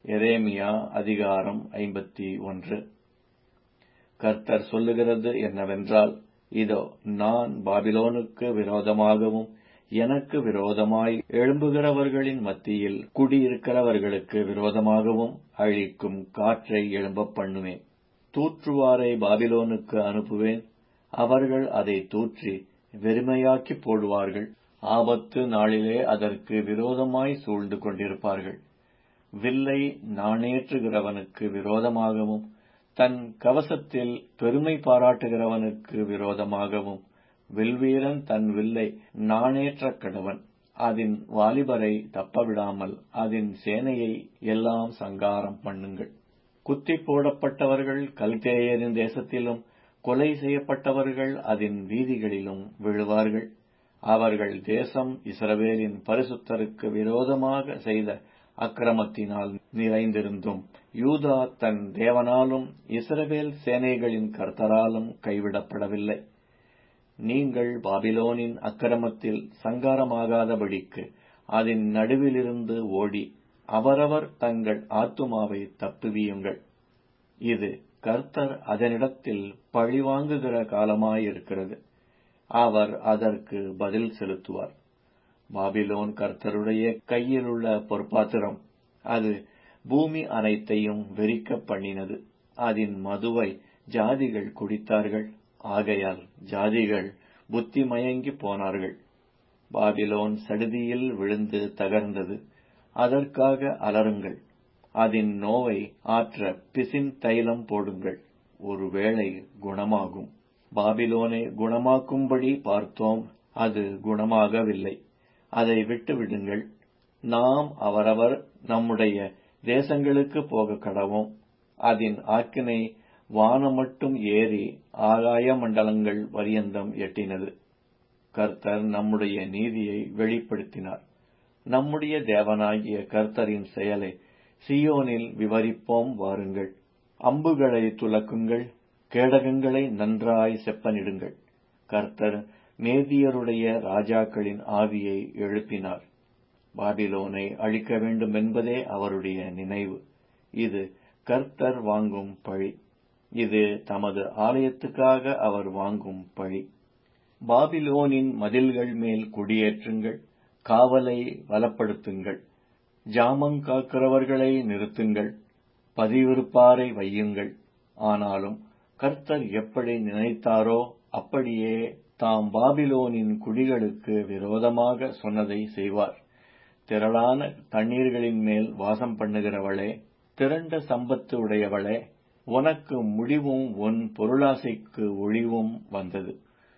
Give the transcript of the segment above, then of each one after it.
எரேமியா அதிகாரம் ஐம்பத்தி ஒன்று கர்த்தர் சொல்லுகிறது என்னவென்றால் இதோ நான் பாபிலோனுக்கு விரோதமாகவும் எனக்கு விரோதமாய் எழும்புகிறவர்களின் மத்தியில் குடியிருக்கிறவர்களுக்கு விரோதமாகவும் அழிக்கும் காற்றை எழும்பப் பண்ணுவேன் தூற்றுவாரை பாபிலோனுக்கு அனுப்புவேன் அவர்கள் அதை தூற்றி வெறுமையாக்கி போடுவார்கள் ஆபத்து நாளிலே அதற்கு விரோதமாய் சூழ்ந்து கொண்டிருப்பார்கள் வில்லை நாணேற்றுகிறவனுக்கு விரோதமாகவும் தன் கவசத்தில் பெருமை பாராட்டுகிறவனுக்கு விரோதமாகவும் வில்வீரன் தன் வில்லை நாணேற்றக் கடவன் அதன் வாலிபரை தப்பவிடாமல் அதன் சேனையை எல்லாம் சங்காரம் பண்ணுங்கள் குத்தி போடப்பட்டவர்கள் கல்தேயரின் தேசத்திலும் கொலை செய்யப்பட்டவர்கள் அதன் வீதிகளிலும் விழுவார்கள் அவர்கள் தேசம் இஸ்ரவேலின் பரிசுத்தருக்கு விரோதமாக செய்த அக்கிரமத்தினால் நிறைந்திருந்தும் யூதா தன் தேவனாலும் இஸ்ரவேல் சேனைகளின் கர்த்தராலும் கைவிடப்படவில்லை நீங்கள் பாபிலோனின் அக்கிரமத்தில் சங்காரமாகாதபடிக்கு அதன் நடுவிலிருந்து ஓடி அவரவர் தங்கள் ஆத்துமாவை தப்புவியுங்கள் இது கர்த்தர் அதனிடத்தில் பழிவாங்குகிற காலமாயிருக்கிறது அவர் அதற்கு பதில் செலுத்துவார் பாபிலோன் கர்த்தருடைய கையிலுள்ள பொற்பாத்திரம் அது பூமி அனைத்தையும் வெறிக்க பண்ணினது அதன் மதுவை ஜாதிகள் குடித்தார்கள் ஆகையால் ஜாதிகள் புத்தி மயங்கி போனார்கள் பாபிலோன் சடுதியில் விழுந்து தகர்ந்தது அதற்காக அலருங்கள் அதன் நோவை ஆற்ற பிசின் தைலம் போடுங்கள் ஒருவேளை குணமாகும் பாபிலோனை குணமாக்கும்படி பார்த்தோம் அது குணமாகவில்லை அதை விட்டு விடுங்கள் நாம் அவரவர் நம்முடைய தேசங்களுக்கு போக கடவோம் அதன் ஆக்கினை வானம் மட்டும் ஏறி ஆகாய மண்டலங்கள் பரியந்தம் எட்டினது கர்த்தர் நம்முடைய நீதியை வெளிப்படுத்தினார் நம்முடைய தேவனாகிய கர்த்தரின் செயலை சியோனில் விவரிப்போம் வாருங்கள் அம்புகளை துலக்குங்கள் கேடகங்களை நன்றாய் செப்பனிடுங்கள் கர்த்தர் மேதியருடைய ராஜாக்களின் ஆவியை எழுப்பினார் பாபிலோனை அழிக்க வேண்டும் என்பதே அவருடைய நினைவு இது கர்த்தர் வாங்கும் பழி இது தமது ஆலயத்துக்காக அவர் வாங்கும் பழி பாபிலோனின் மதில்கள் மேல் குடியேற்றுங்கள் காவலை வலப்படுத்துங்கள் ஜாமங்காக்கிறவர்களை நிறுத்துங்கள் பதிவிருப்பாரை வையுங்கள் ஆனாலும் கர்த்தர் எப்படி நினைத்தாரோ அப்படியே தாம் பாபிலோனின் குடிகளுக்கு விரோதமாக சொன்னதை செய்வார் திரளான தண்ணீர்களின் மேல் வாசம் பண்ணுகிறவளே திரண்ட சம்பத்து உடையவளே உனக்கு முடிவும் உன் பொருளாசைக்கு ஒளிவும் வந்தது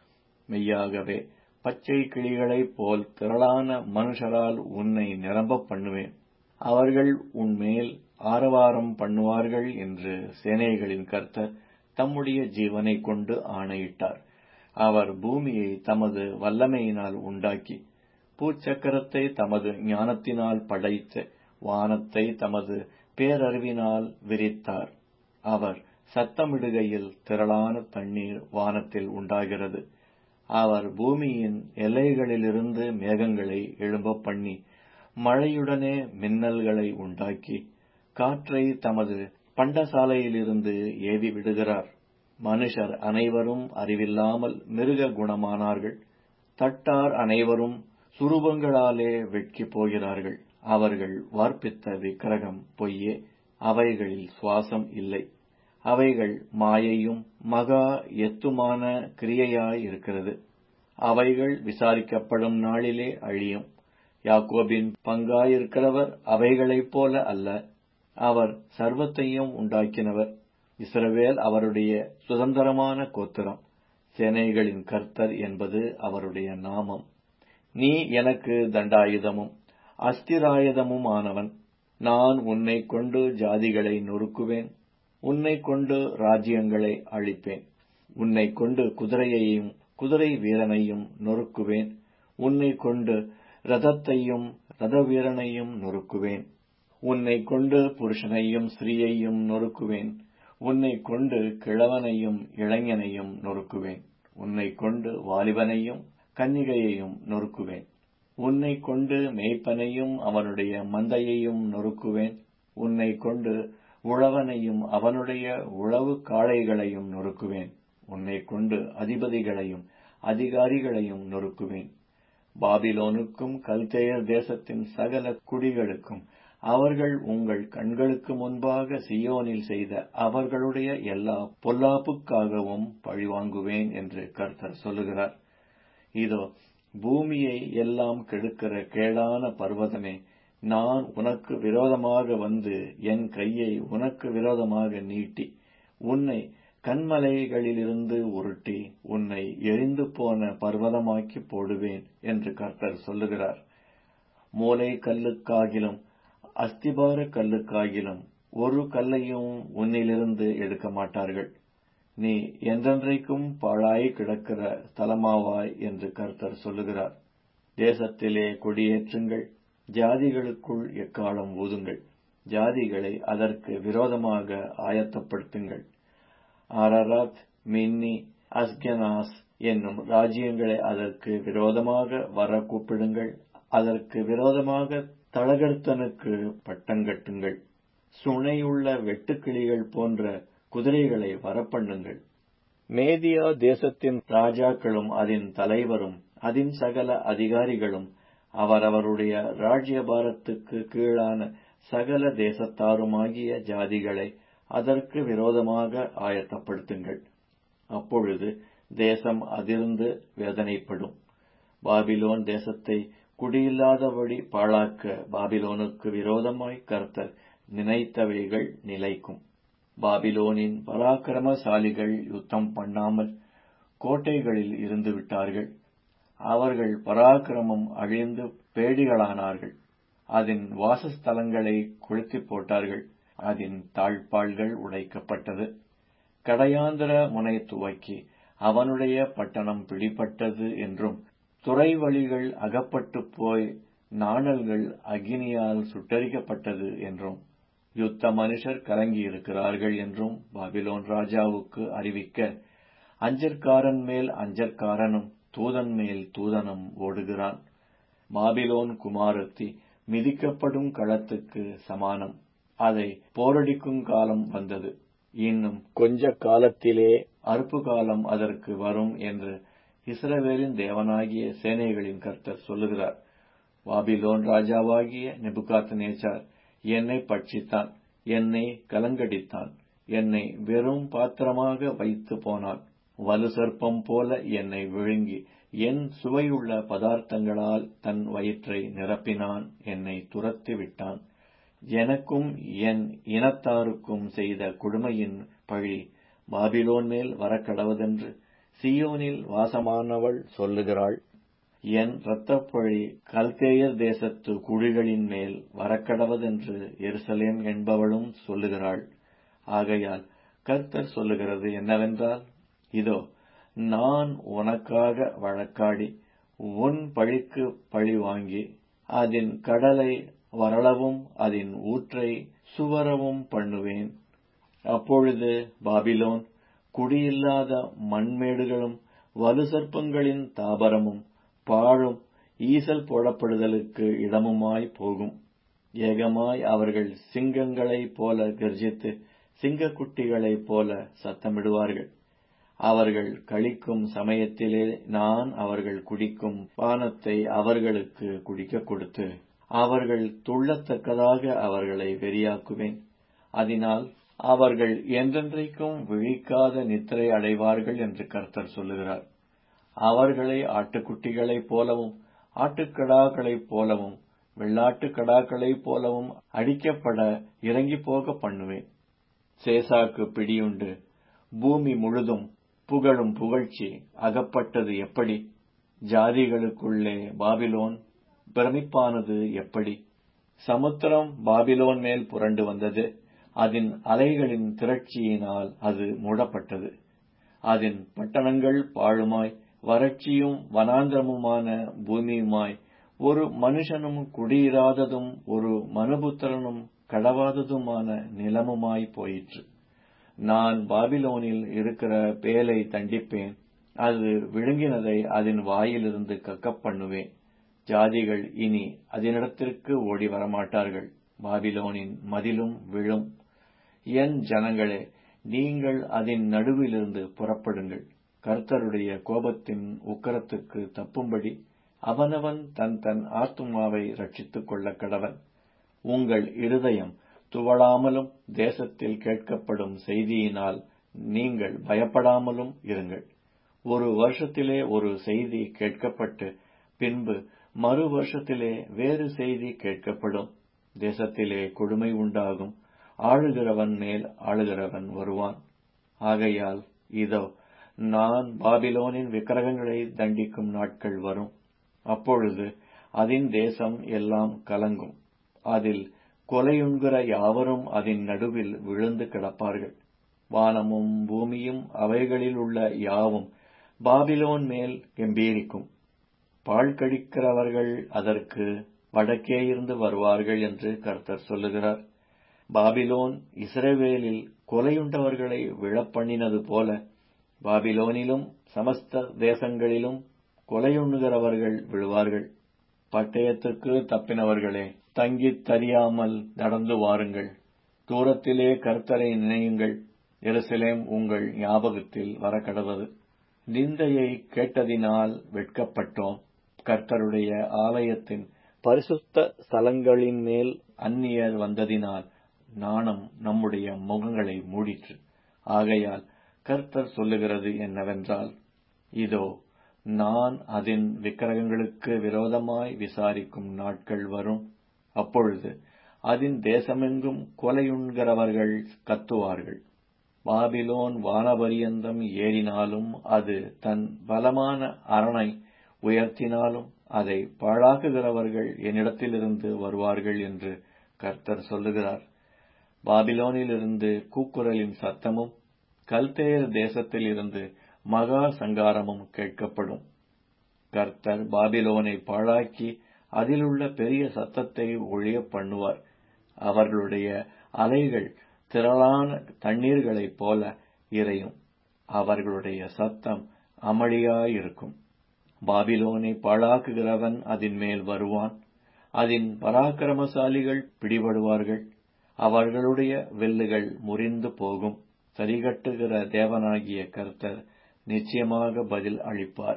மெய்யாகவே பச்சை கிளிகளைப் போல் திரளான மனுஷரால் உன்னை நிரம்பப் பண்ணுவேன் அவர்கள் உன்மேல் ஆரவாரம் பண்ணுவார்கள் என்று சேனைகளின் கர்த்தர் தம்முடைய ஜீவனை கொண்டு ஆணையிட்டார் அவர் பூமியை தமது வல்லமையினால் உண்டாக்கி பூச்சக்கரத்தை தமது ஞானத்தினால் படைத்து வானத்தை தமது பேரறிவினால் விரித்தார் அவர் சத்தமிடுகையில் திரளான தண்ணீர் வானத்தில் உண்டாகிறது அவர் பூமியின் எல்லைகளிலிருந்து மேகங்களை எழும்பப் பண்ணி மழையுடனே மின்னல்களை உண்டாக்கி காற்றை தமது பண்டசாலையிலிருந்து ஏவி விடுகிறார் மனுஷர் அனைவரும் அறிவில்லாமல் மிருக குணமானார்கள் தட்டார் அனைவரும் சுரூபங்களாலே வெட்கி போகிறார்கள் அவர்கள் வார்ப்பித்த விக்கிரகம் பொய்யே அவைகளில் சுவாசம் இல்லை அவைகள் மாயையும் மகா எத்துமான கிரியையாயிருக்கிறது அவைகள் விசாரிக்கப்படும் நாளிலே அழியும் யாக்கோபின் பங்காயிருக்கிறவர் அவைகளைப் போல அல்ல அவர் சர்வத்தையும் உண்டாக்கினவர் இஸ்ரவேல் அவருடைய சுதந்திரமான கோத்திரம் சேனைகளின் கர்த்தர் என்பது அவருடைய நாமம் நீ எனக்கு தண்டாயுதமும் அஸ்திராயுதமுமானவன் நான் உன்னை கொண்டு ஜாதிகளை நொறுக்குவேன் உன்னை கொண்டு ராஜ்யங்களை அழிப்பேன் உன்னை கொண்டு குதிரையையும் குதிரை வீரனையும் நொறுக்குவேன் உன்னை கொண்டு ரதத்தையும் ரத வீரனையும் நொறுக்குவேன் உன்னை கொண்டு புருஷனையும் ஸ்திரீயையும் நொறுக்குவேன் உன்னை கொண்டு கிழவனையும் இளைஞனையும் நொறுக்குவேன் உன்னை கொண்டு வாலிபனையும் கன்னிகையையும் நொறுக்குவேன் உன்னை கொண்டு மேய்ப்பனையும் அவனுடைய மந்தையையும் நொறுக்குவேன் உன்னைக் கொண்டு உழவனையும் அவனுடைய உழவு காளைகளையும் நொறுக்குவேன் உன்னைக் கொண்டு அதிபதிகளையும் அதிகாரிகளையும் நொறுக்குவேன் பாபிலோனுக்கும் கல்தேயர் தேசத்தின் சகல குடிகளுக்கும் அவர்கள் உங்கள் கண்களுக்கு முன்பாக சியோனில் செய்த அவர்களுடைய எல்லா பொல்லாப்புக்காகவும் பழிவாங்குவேன் என்று கர்த்தர் சொல்லுகிறார் இதோ பூமியை எல்லாம் கெடுக்கிற கேடான பர்வதமே நான் உனக்கு விரோதமாக வந்து என் கையை உனக்கு விரோதமாக நீட்டி உன்னை கண்மலைகளிலிருந்து உருட்டி உன்னை எரிந்து போன பர்வதமாக்கி போடுவேன் என்று கர்த்தர் சொல்லுகிறார் மூலை கல்லுக்காகிலும் அஸ்திபார கல்லுக்காகிலும் ஒரு கல்லையும் உன்னிலிருந்து எடுக்க மாட்டார்கள் நீ என்றென்றைக்கும் பாழாய் கிடக்கிற ஸ்தலமாவாய் என்று கர்த்தர் சொல்லுகிறார் தேசத்திலே கொடியேற்றுங்கள் ஜாதிகளுக்குள் எக்காலம் ஊதுங்கள் ஜாதிகளை அதற்கு விரோதமாக ஆயத்தப்படுத்துங்கள் அரராத் மின்னி அஸ்கனாஸ் என்னும் ராஜ்யங்களை அதற்கு விரோதமாக வர கூப்பிடுங்கள் அதற்கு விரோதமாக தளகர்த்தனுக்கு பட்டங்கட்டுங்கள் சுனையுள்ள வெட்டுக்கிளிகள் போன்ற குதிரைகளை வரப்பண்ணுங்கள் மேதியா தேசத்தின் ராஜாக்களும் அதன் தலைவரும் அதன் சகல அதிகாரிகளும் அவரவருடைய ராஜ்யபாரத்துக்கு கீழான சகல தேசத்தாருமாகிய ஜாதிகளை அதற்கு விரோதமாக ஆயத்தப்படுத்துங்கள் அப்பொழுது தேசம் அதிர்ந்து வேதனைப்படும் பாபிலோன் தேசத்தை குடியில்லாதபடி பாழாக்க பாபிலோனுக்கு விரோதமாய் கர்த்தர் நினைத்தவைகள் நிலைக்கும் பாபிலோனின் பராக்கிரமசாலிகள் யுத்தம் பண்ணாமல் கோட்டைகளில் இருந்து விட்டார்கள் அவர்கள் பராக்கிரமம் அழிந்து பேடிகளானார்கள் அதன் வாசஸ்தலங்களை கொளுத்தி போட்டார்கள் அதன் தாழ்பாள்கள் உடைக்கப்பட்டது கடையாந்திர முனை துவக்கி அவனுடைய பட்டணம் பிடிப்பட்டது என்றும் துறை வழிகள் அகப்பட்டு போய் நாணல்கள் அக்னியால் சுட்டரிக்கப்பட்டது என்றும் யுத்த மனுஷர் கலங்கியிருக்கிறார்கள் என்றும் பாபிலோன் ராஜாவுக்கு அறிவிக்க அஞ்சற்காரன் மேல் அஞ்சற்காரனும் தூதன் மேல் தூதனும் ஓடுகிறான் பாபிலோன் குமாரத்தி மிதிக்கப்படும் களத்துக்கு சமானம் அதை போரடிக்கும் காலம் வந்தது இன்னும் கொஞ்ச காலத்திலே அறுப்பு காலம் அதற்கு வரும் என்று இஸ்ரவேலின் தேவனாகிய சேனைகளின் கர்த்தர் சொல்லுகிறார் பாபிலோன் ராஜாவாகிய நெபுகாத் நேச்சார் என்னை பட்சித்தான் என்னை கலங்கடித்தான் என்னை வெறும் பாத்திரமாக வைத்து போனான் வலு சர்ப்பம் போல என்னை விழுங்கி என் சுவையுள்ள பதார்த்தங்களால் தன் வயிற்றை நிரப்பினான் என்னை துரத்தி விட்டான் எனக்கும் என் இனத்தாருக்கும் செய்த கொடுமையின் பழி பாபிலோன் மேல் வரக்கடவதென்று சியோனில் வாசமானவள் சொல்லுகிறாள் என் இரத்தப்பழி கல்தேயர் தேசத்து குழிகளின் மேல் வரக்கடவதென்று எருசலேம் என்பவளும் சொல்லுகிறாள் ஆகையால் கர்த்தர் சொல்லுகிறது என்னவென்றால் இதோ நான் உனக்காக வழக்காடி உன் பழிக்கு பழி வாங்கி அதன் கடலை வரளவும் அதன் ஊற்றை சுவரவும் பண்ணுவேன் அப்பொழுது பாபிலோன் குடியில்லாத மண்மேடுகளும் வலுசற்பங்களின் தாபரமும் பாழும் ஈசல் போடப்படுதலுக்கு இடமுமாய் போகும் ஏகமாய் அவர்கள் சிங்கங்களைப் போல கர்ஜித்து சிங்கக்குட்டிகளைப் போல சத்தமிடுவார்கள் அவர்கள் கழிக்கும் சமயத்திலே நான் அவர்கள் குடிக்கும் பானத்தை அவர்களுக்கு குடிக்க கொடுத்து அவர்கள் துள்ளத்தக்கதாக அவர்களை வெறியாக்குவேன் அதனால் அவர்கள் என்றென்றைக்கும் விழிக்காத நித்திரை அடைவார்கள் என்று கர்த்தர் சொல்லுகிறார் அவர்களை ஆட்டுக்குட்டிகளைப் போலவும் ஆட்டுக்கடாக்களைப் போலவும் வெள்ளாட்டுக் கடாக்களைப் போலவும் அடிக்கப்பட இறங்கி போக பண்ணுவேன் சேசாக்கு பிடியுண்டு பூமி முழுதும் புகழும் புகழ்ச்சி அகப்பட்டது எப்படி ஜாதிகளுக்குள்ளே பாபிலோன் பிரமிப்பானது எப்படி சமுத்திரம் பாபிலோன் மேல் புரண்டு வந்தது அதன் அலைகளின் திரட்சியினால் அது மூடப்பட்டது அதன் பட்டணங்கள் பாழுமாய் வறட்சியும் வனாந்திரமுமான பூமியுமாய் ஒரு மனுஷனும் குடியிராததும் ஒரு மனுபுத்திரனும் கடவாததுமான நிலமுமாய் போயிற்று நான் பாபிலோனில் இருக்கிற பேலை தண்டிப்பேன் அது விழுங்கினதை அதன் வாயிலிருந்து கக்கப் பண்ணுவேன் ஜாதிகள் இனி அதனிடத்திற்கு ஓடி வரமாட்டார்கள் பாபிலோனின் மதிலும் விழும் என் ஜனங்களே நீங்கள் அதன் நடுவிலிருந்து புறப்படுங்கள் கர்த்தருடைய கோபத்தின் உக்கரத்துக்கு தப்பும்படி அவனவன் தன் தன் ஆத்துமாவை ரட்சித்துக் கொள்ள கடவன் உங்கள் இருதயம் துவளாமலும் தேசத்தில் கேட்கப்படும் செய்தியினால் நீங்கள் பயப்படாமலும் இருங்கள் ஒரு வருஷத்திலே ஒரு செய்தி கேட்கப்பட்டு பின்பு மறு வருஷத்திலே வேறு செய்தி கேட்கப்படும் தேசத்திலே கொடுமை உண்டாகும் ஆளுகிறவன் மேல் ஆளுகிறவன் வருவான் ஆகையால் இதோ நான் பாபிலோனின் விக்கிரகங்களை தண்டிக்கும் நாட்கள் வரும் அப்பொழுது அதன் தேசம் எல்லாம் கலங்கும் அதில் கொலையுண்கிற யாவரும் அதன் நடுவில் விழுந்து கிடப்பார்கள் வானமும் பூமியும் அவைகளில் உள்ள யாவும் பாபிலோன் மேல் கெம்பீரிக்கும் பால் கடிக்கிறவர்கள் அதற்கு வடக்கே இருந்து வருவார்கள் என்று கர்த்தர் சொல்லுகிறார் பாபிலோன் இஸ்ரவேலில் கொலையுண்டவர்களை விழப்பண்ணினது போல பாபிலோனிலும் சமஸ்த தேசங்களிலும் கொலையுண்ணுகிறவர்கள் விழுவார்கள் பட்டயத்துக்கு தப்பினவர்களே தங்கித் தறியாமல் நடந்து வாருங்கள் தூரத்திலே கர்த்தரை நினையுங்கள் எருசலேம் உங்கள் ஞாபகத்தில் வரக்கடவது நிந்தையை கேட்டதினால் வெட்கப்பட்டோம் கர்த்தருடைய ஆலயத்தின் பரிசுத்த ஸ்தலங்களின் மேல் அந்நியர் வந்ததினால் நாணம் நம்முடைய முகங்களை மூடிற்று ஆகையால் கர்த்தர் சொல்லுகிறது என்னவென்றால் இதோ நான் அதன் விக்கிரகங்களுக்கு விரோதமாய் விசாரிக்கும் நாட்கள் வரும் அப்பொழுது அதன் தேசமெங்கும் கொலையுண்கிறவர்கள் கத்துவார்கள் பாபிலோன் வானபரியந்தம் ஏறினாலும் அது தன் பலமான அரணை உயர்த்தினாலும் அதை பாழாக்குகிறவர்கள் என்னிடத்திலிருந்து வருவார்கள் என்று கர்த்தர் சொல்லுகிறார் பாபிலோனிலிருந்து கூக்குரலின் சத்தமும் கல்தேயர் தேசத்தில் இருந்து மகா சங்காரமும் கேட்கப்படும் கர்த்தர் பாபிலோனை பாழாக்கி அதிலுள்ள பெரிய சத்தத்தை ஒழிய பண்ணுவார் அவர்களுடைய அலைகள் திரளான தண்ணீர்களைப் போல இறையும் அவர்களுடைய சத்தம் அமளியாயிருக்கும் பாபிலோனை பாழாக்குகிறவன் அதன் மேல் வருவான் அதன் பராக்கிரமசாலிகள் பிடிபடுவார்கள் அவர்களுடைய வெல்லுகள் முறிந்து போகும் சரிகட்டுகிற தேவனாகிய கர்த்தர் நிச்சயமாக பதில் அளிப்பார்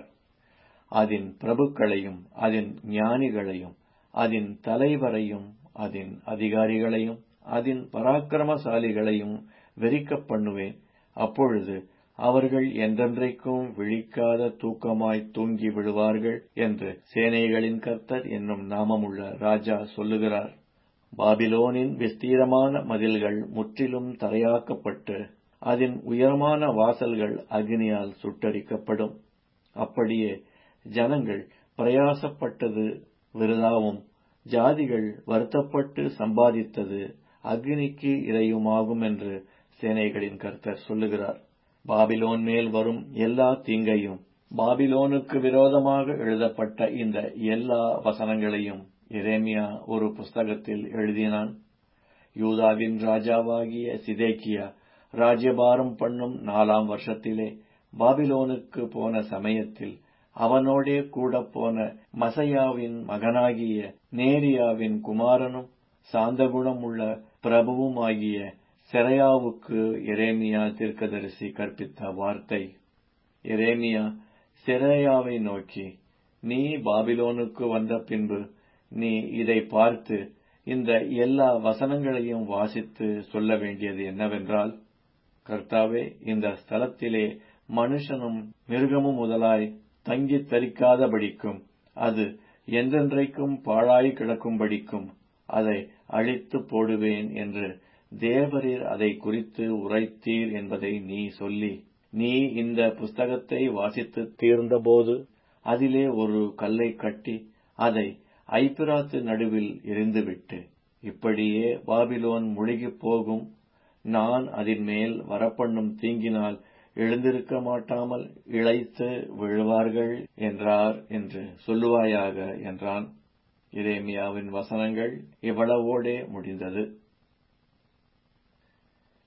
அதன் பிரபுக்களையும் அதன் ஞானிகளையும் அதன் தலைவரையும் அதன் அதிகாரிகளையும் அதன் பராக்கிரமசாலிகளையும் வெறிக்கப் பண்ணுவேன் அப்பொழுது அவர்கள் என்றென்றைக்கும் விழிக்காத தூக்கமாய் தூங்கி விடுவார்கள் என்று சேனைகளின் கர்த்தர் என்னும் நாமமுள்ள ராஜா சொல்லுகிறார் பாபிலோனின் விஸ்தீரமான மதில்கள் முற்றிலும் தரையாக்கப்பட்டு அதன் உயரமான வாசல்கள் அக்னியால் சுட்டரிக்கப்படும் அப்படியே ஜனங்கள் பிரயாசப்பட்டது விருதாவும் ஜாதிகள் வருத்தப்பட்டு சம்பாதித்தது அக்னிக்கு இரையுமாகும் என்று சேனைகளின் கர்த்தர் சொல்லுகிறார் பாபிலோன் மேல் வரும் எல்லா தீங்கையும் பாபிலோனுக்கு விரோதமாக எழுதப்பட்ட இந்த எல்லா வசனங்களையும் எரேமியா ஒரு புஸ்தகத்தில் எழுதினான் யூதாவின் ராஜாவாகிய சிதேக்கியா ராஜ்யபாரம் பண்ணும் நாலாம் வருஷத்திலே பாபிலோனுக்கு போன சமயத்தில் அவனோடே கூட போன மசையாவின் மகனாகிய நேரியாவின் குமாரனும் சாந்தகுணம் உள்ள பிரபுவுமாகிய செரையாவுக்கு எரேமியா தீர்க்கதரிசி கற்பித்த வார்த்தை எரேமியா செரையாவை நோக்கி நீ பாபிலோனுக்கு வந்த பின்பு நீ இதை பார்த்து இந்த எல்லா வசனங்களையும் வாசித்து சொல்ல வேண்டியது என்னவென்றால் கர்த்தாவே இந்த ஸ்தலத்திலே மனுஷனும் மிருகமும் முதலாய் தங்கித் தரிக்காதபடிக்கும் அது என்றென்றைக்கும் பாழாய் கிடக்கும்படிக்கும் அதை அழித்து போடுவேன் என்று தேவரீர் அதை குறித்து உரைத்தீர் என்பதை நீ சொல்லி நீ இந்த புஸ்தகத்தை வாசித்து தீர்ந்தபோது அதிலே ஒரு கல்லை கட்டி அதை ஐப்பிராத்து நடுவில் எரிந்துவிட்டு இப்படியே பாபிலோன் முழுகிப் போகும் நான் அதன் மேல் வரப்பண்ணும் தீங்கினால் எழுந்திருக்க மாட்டாமல் இழைத்து விழுவார்கள் என்றார் என்று சொல்லுவாயாக என்றான் இரேமியாவின் வசனங்கள் இவ்வளவோடே முடிந்தது